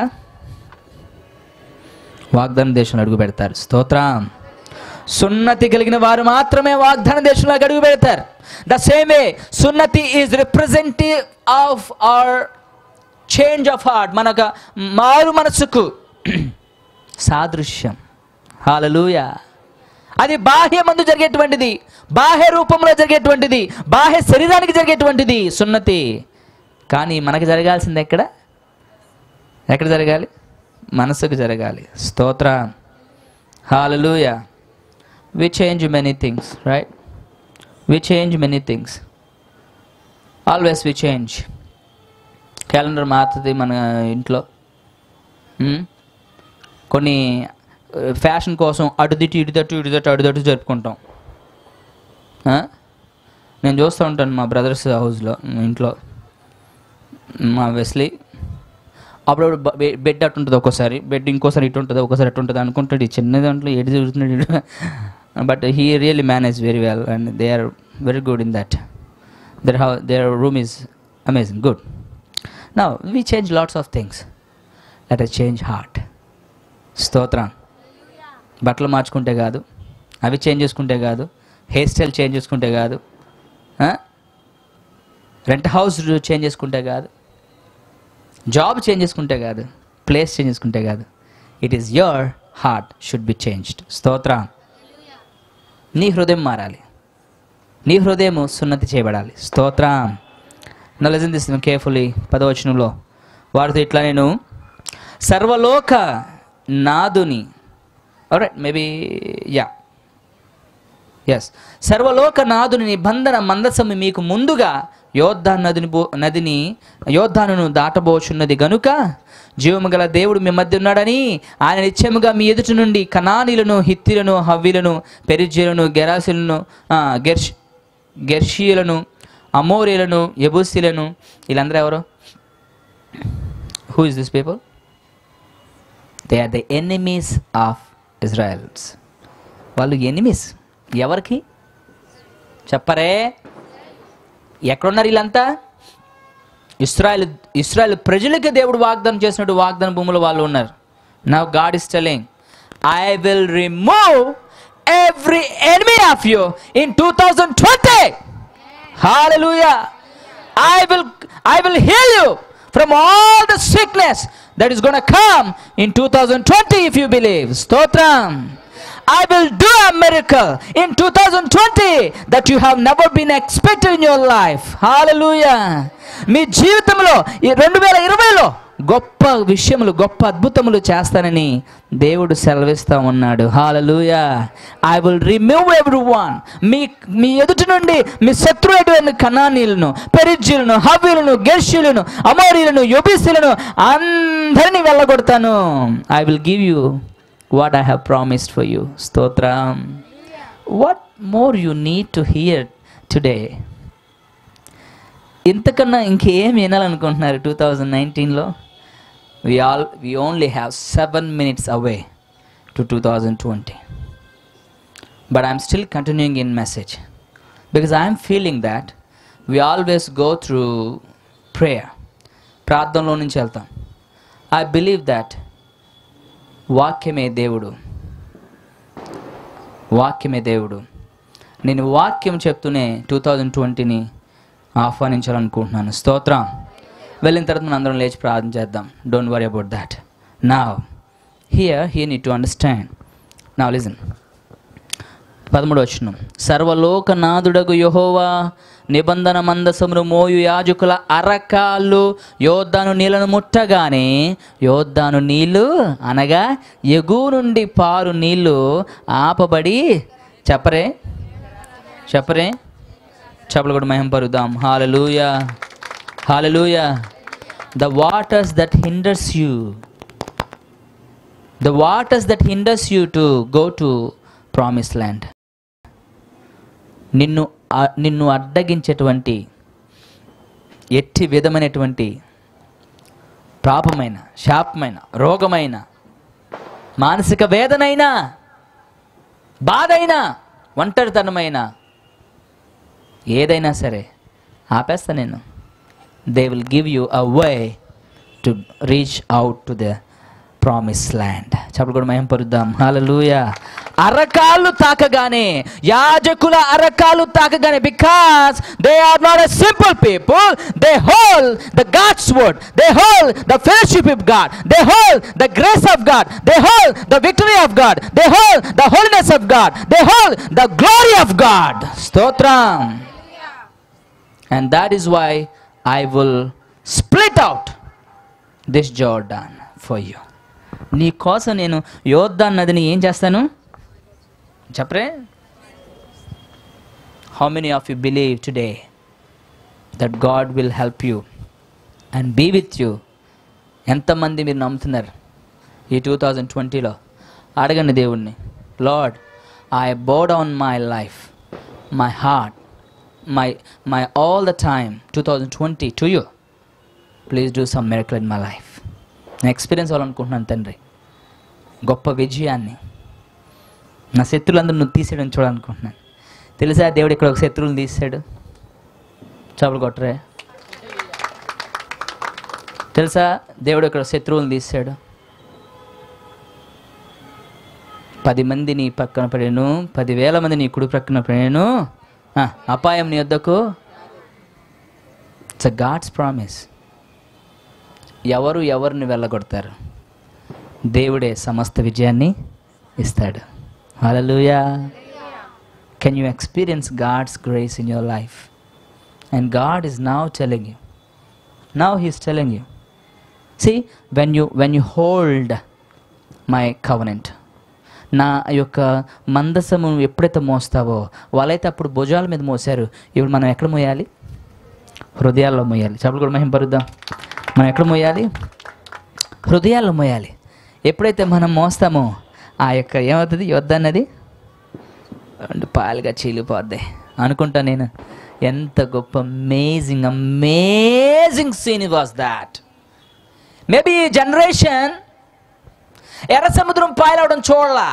A: వాగ్దాన దేశంలో అడుగు పెడతారు స్తోత్రం సున్నతి కలిగిన వారు మాత్రమే వాగ్దాన దేశంలో అడుగు పెడతారు ద సేమ్ వే సున్నతి is representative of our change of heart మనక మారు మనసుకు సాదృశ్యం హాలలుయ అది బాహ్యమందు జరిగేటువంటిది బాహ్య రూపంలో జరిగేటువంటిది బాహ్య శరీరానికి జరిగేటువంటిది సున్నతి కానీ మనకు జరగాల్సింది ఎక్కడ ఎక్కడ జరగాలి మనసుకు జరగాలి స్తోత్ర hallelujah we change many things right we change many things always we change calendar మారుతుంది మన ఇంట్లో మ్మ్? కొన్ని ఫ్యాషన్ కోసం అటుదిటి ఇటుదట్టు ఇటుదట్టు అటుదట్టు జరుపుకుంటాం ఆ? నేను చూస్తూ ఉంటాను మా బ్రదర్స్ హౌస్లో ఇంట్లో మా వెస్లీ అప్పుడప్పుడు బ- బె- బెడ్ అటు ఉంటుంది ఒక్కోసారి బెడ్ ఇంకోసారి ఇటు ఉంటుంది ఒక్కోసారి అటు ఉంటుంది అనుకుంటాడు ఈ చిన్న దాంట్లో ఎటు చూస్తున్నాడు but he really manage very well and they are very good in that there how their room is amazing good నా we change lots of things let us change heart స్తోత్రం బట్టలు మార్చుకుంటే కాదు అవి చేంజ్ చేసుకుంటే కాదు హెయిర్ స్టైల్ చేంజ్ చేసుకుంటే కాదు రెంట్ హౌస్ చేంజ్ చేసుకుంటే కాదు జాబ్ చేంజ్ చేసుకుంటే కాదు ప్లేస్ చేంజ్ చేసుకుంటే కాదు it is your heart should be changed స్తోత్రం నీ హృదయం మారాలి నీ హృదయం సున్నతి చేయబడాలి స్తోత్రం నలజన్ తీస్తున్నాం కేర్ఫుల్లీ పదవచనంలో వారితో ఇట్లా నేను సర్వలోక నాదుని రైట్ మేబీ యా ఎస్ సర్వలోక నాదుని నిబంధన మందసము మీకు ముందుగా యోద్ధాన్ నదిని బో నదిని యోద్ధానును దాటబోచున్నది గనుక జీవము గల దేవుడు మీ మధ్య ఉన్నాడని ఆయన నిత్యముగా మీ ఎదుటి నుండి కనానీలను హిత్తిలను హవ్విలను పెరిజ్యులను గెరాసులను ఆ, గెర్ష్ గెర్షీయులను అమోరీలను ఎబూసీలను వీళ్ళందరూ ఎవరు who is this people they are the enemies of Israels వాళ్ళు ఎనిమీస్ ఎవరికి చెప్పరే ఎక్కడున్నారు వీళ్ళంతా ఇస్రాయల్ ఇస్రాయల్ ప్రజలకి దేవుడు వాగ్దానం చేసినట్టు వాగ్దాన భూములు వాళ్ళు ఉన్నారు నా God is telling I will remove every enemy of you in two thousand twenty Hallelujah. I will I will heal you from all the sickness that is going to come in 2020 if you believe. Stotram. I will do a miracle in 2020 that you have never been expected in your life. Hallelujah. మీ జీవితంలో ఈ రెండు వేల ఇరవైలో గొప్ప విషయములు గొప్ప అద్భుతములు చేస్తానని దేవుడు సెలవిస్తా ఉన్నాడు hallelujah I will remove every one మీ మీ ఎదుటి నుండి మీ శత్రువైన కణానీలను పెరిజ్జులను హవ్యులను గెర్షులను అమోరీలను యుబిసులను అందరినీ వెళ్ళగొడతాను I will give you what I have promised for you స్తోత్రం what more you need to hear today ఇంతకన్నా ఇంకేం వినాలనుకుంటున్నారు టూ థౌజండ్ నైన్టీన్లో we all we only have seven minutes away to two thousand twenty but I'm still continuing in message because I'm feeling that we always go through prayer ప్రార్థనలో నుంచి వెళ్తాం I believe that వాక్యమే దేవుడు వాక్యమే దేవుడు నేను వాక్యం చెప్తూనే టూ థౌజండ్ ట్వంటీని ఆహ్వానించాలనుకుంటున్నాను స్తోత్రం వెళ్ళిన తర్వాత మనం అందరం లేచి ప్రార్థన చేద్దాం డోంట్ వరీ అబౌట్ దాట్ నా hear he need to understand నా లిజన్ పదమూడు వచ్చిన సర్వలోకనాథుడగు యహోవా నిబంధన మందసమును మోయు యాజకుల అరకాళ్ళు యోద్ధాను నీళ్లను ముట్టగానే యోద్ధాను నీళ్లు అనగా ఎగు నుండి పారు నీళ్లు ఆపబడి చెప్పరే చెప్పరే చెప్పలు కూడా మహిమ పరుద్దాం hallelujah hallelujah the waters that hinders you the waters that hinders you to go to promise land నిన్ను ఆ- నిన్ను అడ్డగించేటువంటి ఎట్టి విధమైనటువంటి పాపమైన శాపమైన రోగమైన మానసిక వేదనైనా బాధైనా ఒంటరితనమైన ఏదైనా సరే ఆపేస్తా నేను they will give you a way to reach out to the promise land చెప్పలు కూడా మేము పరుద్దాం హల్లెలూయ అరకాలు తాకగానే యాజకుల అరకాలు తాకగానే because they are not a simple people they hold the God's word they hold the fellowship of God they hold the grace of God they hold the victory of God they hold the holiness of God they hold the glory of God స్తోత్రం And that is why I will split out this Jordan for you. నీ కోసం నేను యోర్దాన్ నదిని ఏం చేస్తాను చెప్పరే how many of you believe today that God will help you and be with you ఎంతమంది మీరు నమ్ముతున్నారు ఈ టూ థౌజండ్ ట్వంటీలో అడగండి దేవుణ్ణి Lord I bow down my life my heart my my all the time two thousand twenty to you please do some miracle in my life నేను experience అవ్వాలనుకుంటున్నాను తండ్రి గొప్ప విజయాన్ని నా శత్రులందరూ నువ్వు తీసేయడం చూడాలనుకుంటున్నాను తెలుసా దేవుడు ఇక్కడ ఒక శత్రువులు తీసాడు చేపలు కొట్టరే తెలుసా దేవుడు ఇక్కడ శత్రువులను తీసాడు పది మంది నీ పక్కన పడాను పదివేల మంది నీ కుడి ప్రక్కన పడాను ఆ, అపాయం నీ వద్దకు ఇట్స్ అ గాడ్స్ ప్రామిస్ ఎవరు ఎవరిని వెళ్ళగొడతారు దేవుడే సమస్త విజయాన్ని ఇస్తాడు hallelujah can you experience God's grace in your life and God is now telling you now he's telling you see when you when you hold my covenant నా యొక్క మందసము ఎప్పుడైతే మోస్తావో వాళ్ళైతే అప్పుడు భుజాల మీద మోసారు ఇప్పుడు మనం ఎక్కడ మోయాలి హృదయాల్లో మొయ్యాలి చెప్పులు కూడా మహిమ పరుద్దాం మనం ఎక్కడ మొయ్యాలి హృదయాల్లో మోయాలి ఎప్పుడైతే మనం మోస్తామో ఆ యొక్క ఏమవుతుంది యుద్ధ అన్నది రెండు పాలుగా చీలిపోద్ది అనుకుంటా నేను ఎంత గొప్ప amazing amazing scene was that maybe ఈ జనరేషన్ ఎర్ర సముద్రం పాయలవడం చూడలా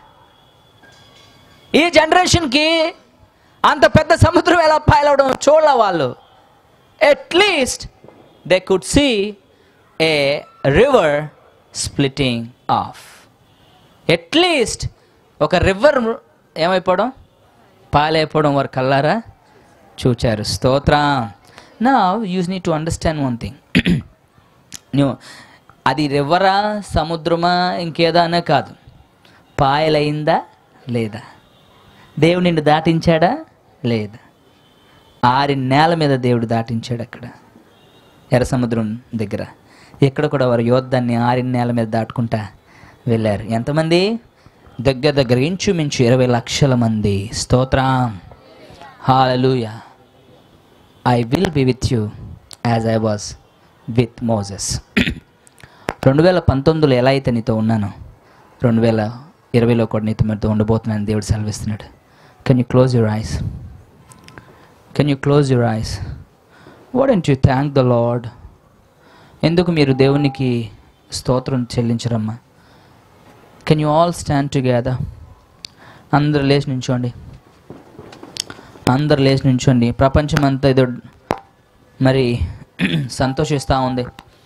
A: ఈ జనరేషన్కి అంత పెద్ద సముద్రం ఎలా పాయలవడం చూడలా వాళ్ళు at least they could see a river splitting of at least ఒక రివర్ ఏమైపోవడం పాలైపోవడం వారు కల్లారా చూచారు స్తోత్రం నా use need to understand one thing నువ్వు అది రివరా సముద్రమా ఇంకేదానే కాదు పాయలైందా లేదా దేవుడు నిన్ను దాటించాడా లేదా ఆరి నేల మీద దేవుడు దాటించాడు అక్కడ ఎర్ర సముద్రం దగ్గర ఇక్కడ కూడా వారు యోద్ధాన్ని ఆరిన నేల మీద దాటుకుంటా వెళ్ళారు ఎంతమంది దగ్గర దగ్గర ఇంచుమించు ఇరవై లక్షల మంది స్తోత్రం hallelujah I will be with you as I was with Moses రెండు వేల పంతొమ్మిదిలో ఎలా అయితే నీతో ఉన్నానో రెండు వేల ఇరవైలో కూడా నీతో మీతో ఉండబోతున్నాను దేవుడు సెలవిస్తున్నాడు can you close your eyes can you close your eyes won't you thank the Lord ఎందుకు మీరు దేవునికి స్తోత్రం చెల్లించరమ్మా can you all stand together అందరు లేచి నుంచోండి అందరు లేచి నుంచోండి ప్రపంచం అంతా ఏదో మరి సంతోషిస్తూ ఉంది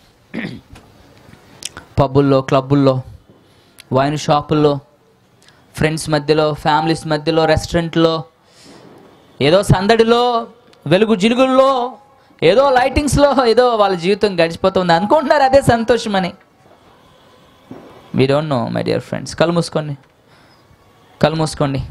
A: పబ్బుల్లో క్లబ్బుల్లో వైన్ షాపుల్లో ఫ్రెండ్స్ మధ్యలో ఫ్యామిలీస్ మధ్యలో రెస్టారెంట్లో ఏదో సందడిలో వెలుగు జిలుగుల్లో ఏదో లైటింగ్స్లో ఏదో వాళ్ళ జీవితం గడిచిపోతుంది అనుకుంటున్నారు అదే సంతోషమని we don't know my dear friends కళ్ళు మూసుకోండి కళ్ళు మూసుకోండి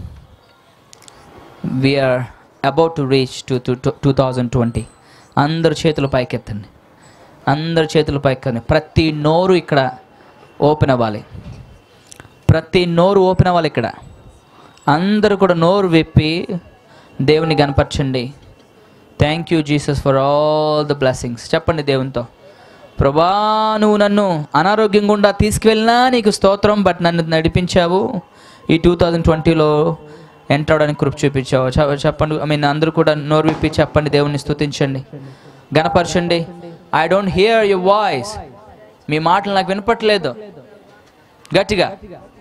A: we are about to reach two two two thousand twenty అందరు చేతులు పైకెత్తండి అందరు చేతులు పైకెత్తండి ప్రతి నోరు ఇక్కడ ఓపెన్ అవ్వాలి ప్రతి నోరు ఓపెన్ అవ్వాలి ఇక్కడ అందరూ కూడా నోరు విప్పి దేవుని కనపరచండి thank you Jesus for all the blessings చెప్పండి దేవునితో ప్రభా నువ్వు నన్ను అనారోగ్యం గుండా తీసుకువెళ్ళినా నీకు స్తోత్రం బట్ నన్ను నడిపించావు ఈ టూ థౌజండ్ ట్వంటీలో ఎంటర్ అవడానికి కృప చూపించావు చె- చెప్పండి ఐ మీన్ అందరూ కూడా నోరు విప్పి చెప్పండి దేవుని స్తుతించండి గనపరచండి I don't hear your voice మీ మాటలు నాకు వినపట్లేదు గట్టిగా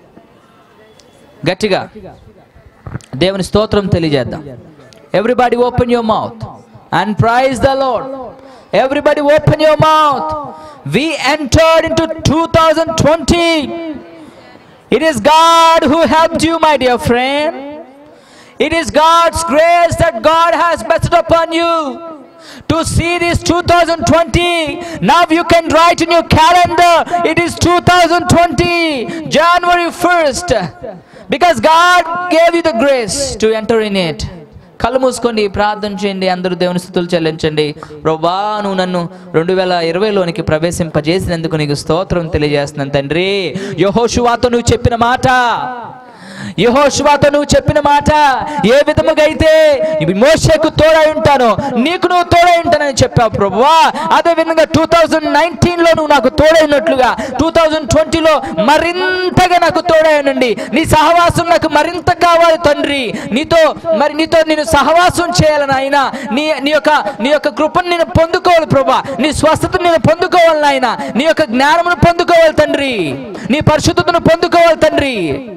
A: గట్టిగా దేవుని స్తోత్రం తెలియజేద్దాం everybody open your mouth and praise the Lord everybody open your mouth we entered into two thousand twenty it is God who help you my dear friend It is God's grace that God has bestowed upon you to see this 2020. Now you can write in your calendar, it is 2020, January 1st, because God gave you the grace to enter in it. కళ్ళు మూసుకోండి ప్రార్థన చేయండి అందరూ దేవుని స్థుతులు చెల్లించండి ప్రభా నువ్వు నన్ను రెండు వేల ఇరవైలోనికి ప్రవేశింపజేసినందుకు నీకు స్తోత్రం తెలియజేస్తున్నాను తండ్రి యహోషువాతో నువ్వు చెప్పిన మాట యహోశువాతో నువ్వు చెప్పిన మాట ఏ విధముగా అయితే మోషకు తోడై ఉంటాను నీకు నువ్వు తోడై ఉంటానని చెప్పావు ప్రభువా అదే విధంగా టూ థౌజండ్ నైన్టీన్ లో నువ్వు నాకు తోడైనట్లుగా టూ థౌజండ్ ట్వంటీలో మరింతగా నాకు తోడైనండి నీ సహవాసం నాకు మరింత కావాలి తండ్రి నీతో మరి నీతో నేను సహవాసం చేయాలని ఆయన నీ నీ యొక్క నీ యొక్క కృపను నేను పొందుకోవాలి ప్రభా నీ స్వస్థతను నేను పొందుకోవాలి నాయన నీ యొక్క జ్ఞానమును పొందుకోవాలి తండ్రి నీ పరిశుద్ధతను పొందుకోవాలి తండ్రి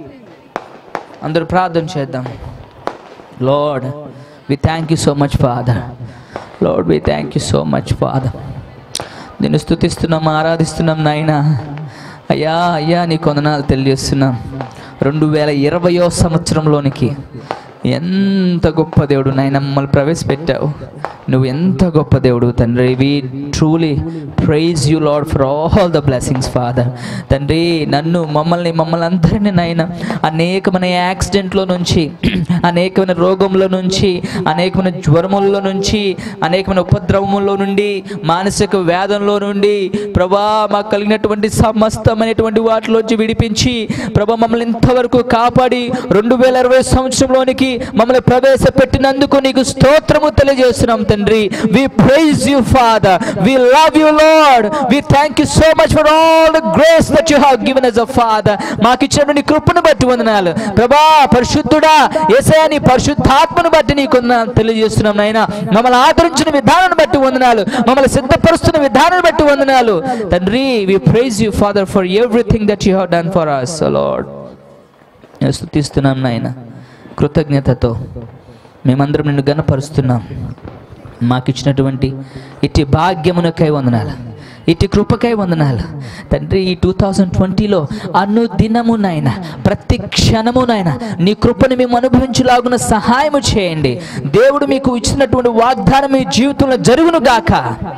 A: అందరూ ప్రార్థన చేద్దాం Lord we thank you so much father Lord we thank you so much father నేను స్థుతిస్తున్నాం ఆరాధిస్తున్నాం నాయన అయ్యా అయ్యా నీ కొందనాలు తెలియజేస్తున్నాం రెండు వేల ఇరవయో సంవత్సరంలోనికి ఎంత గొప్ప దేవుడు నాయన మమ్మల్ని ప్రవేశపెట్టావు నువ్వు ఎంత గొప్ప దేవుడు తండ్రి we truly praise you Lord for all the blessings father తండ్రి నన్ను మమ్మల్ని మమ్మల్ని అందరినీ నాయన అనేకమైన యాక్సిడెంట్లో నుంచి అనేకమైన రోగముల నుంచి అనేకమైన జ్వరముల నుంచి అనేకమైన ఉపద్రవముల నుండి మానసిక వేదనలో నుండి ప్రభా మాకు కలిగినటువంటి సమస్తమైనటువంటి వాటిలోంచి విడిపించి ప్రభా మమ్మల్ని ఇంతవరకు కాపాడి రెండు వేల ఇరవై సంవత్సరంలోనికి మమ్మల్ని ప్రవేశపెట్టినందుకు నీకు స్తోత్రము తెలియజేస్తున్నాం తండ్రి we praise you father we love you Lord we thank you so much for all the grace that you have given as a father మాకు ఇచ్చినటువంటి కృపను బట్టి వందనాలు ప్రభా పరిశుద్ధుడా యేసయ్య నీ పరిశుద్ధాత్మను బట్టి నీకు వందనాలు తెలియజేస్తున్నాం నాయన మమ్మల్ని ఆదరించిన విధానాన్ని బట్టి వందనాలు మమ్మల్ని సిద్ధపరుస్తున్న విధానాన్ని బట్టి వందనాలు తండ్రి we praise you father for everything that you have done for us Lord నేను స్తుతిస్తున్నాం నాయన కృతజ్ఞతతో మేమందరం నిన్ను గనపరుస్తున్నాం మాకు ఇచ్చినటువంటి ఇట్టి భాగ్యమునకై వందనాలు ఇట్టి కృపకై వందనాలు తండ్రి ఈ టూ థౌజండ్ ట్వంటీలో అను దినము నాయన ప్రతి క్షణము నాయన నీ కృపను మేము అనుభవించులాగున సహాయము చేయండి దేవుడు మీకు ఇచ్చినటువంటి వాగ్దానం మీ జీవితంలో జరుగును గాక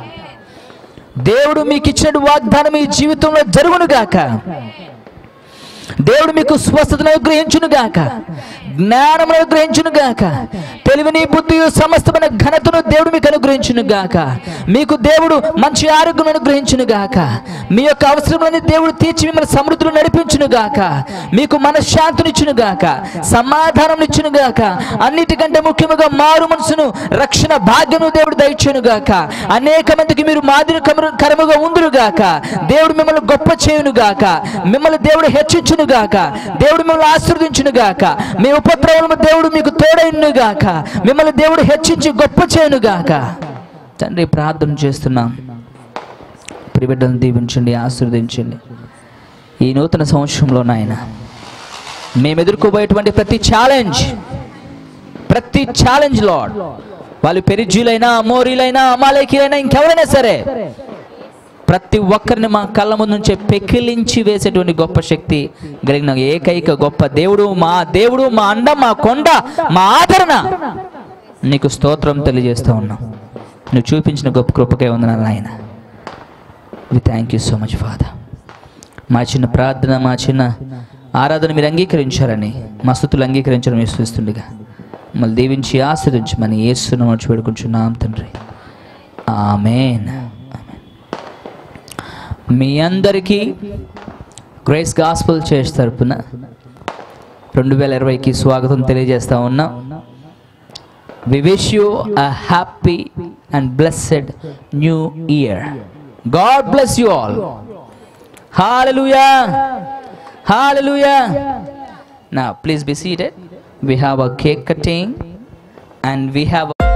A: దేవుడు మీకు ఇచ్చిన వాగ్దానం మీ జీవితంలో జరుగును గాక దేవుడు మీకు స్వస్థతను అనుగ్రహించును గాక జ్ఞానమును అనుగ్రహించును గాక తెలివిని బుద్ధి సమస్తమైన ఘనతను దేవుడు మీకు అనుగ్రహించును గాక మీకు దేవుడు మంచి ఆరోగ్యం అనుగ్రహించును గాక మీ యొక్క అవసరములని దేవుడు తీర్చి మిమ్మల్ని సమృద్ధులు నడిపించును గాక మీకు మనశ్శాంతినిచ్చును గాక సమాధానం ఇచ్చును గాక అన్నిటికంటే ముఖ్యముగా మారు మనసును రక్షణ భాగ్యము దేవుడు దయచును గాక అనేక మందికి మీరు మాదిరి కమరు- కరముగా ఉందురు గాక దేవుడు మిమ్మల్ని గొప్ప చేయును గాక మిమ్మల్ని దేవుడు హెచ్చించును గాక దేవుడు మిమ్మల్ని ఆశీర్వదించును గాక మీ ఉపద్రవము దేవుడు మీకు తోడైను గాక మిమ్మల్ని దేవుడు హెచ్చించి గొప్ప చేయును గాక తండ్రి ప్రార్థన చేస్తున్నాం ప్రిబిడ్డలను దీవించండి ఆశీర్వదించండి ఈ నూతన సంవత్సరంలో నాయన మేము ఎదుర్కోబోయేటువంటి ప్రతి ఛాలెంజ్ ప్రతి ఛాలెంజ్ లాడ్ వాళ్ళు పెరిజీలైనా అమోరీలైనా అమాలేకీలైనా ఇంకెవరైనా సరే ప్రతి ఒక్కరిని మా కళ్ళ ముందు నుంచే పెకిలించి వేసేటువంటి గొప్ప శక్తి కలిగిన ఏకైక గొప్ప దేవుడు మా దేవుడు మా అండ మా కొండ మా ఆదరణ నీకు స్తోత్రం తెలియజేస్తూ ఉన్నాం నువ్వు చూపించిన గొప్ప కృపకే ఉంది నాయన we thank you so much father మా చిన్న ప్రార్థన మా చిన్న ఆరాధన మీరు అంగీకరించారని మా స్థుతులు అంగీకరించడం విశ్వసిస్తుండగా మమ్మల్ని దీవించి ఆశ్రదించమని ఏసును వచ్చి వేడుకుంటున్నాం తండ్రి ఆమెన్ మీ అందరికీ గ్రేస్ గాస్పుల్ చేసి తరపున రెండు వేల ఇరవైకి స్వాగతం తెలియజేస్తా ఉన్నాం we wish you a happy and blessed new year God bless you all Hallelujah. Hallelujah. Now, please be seated. We have a cake cutting and we have.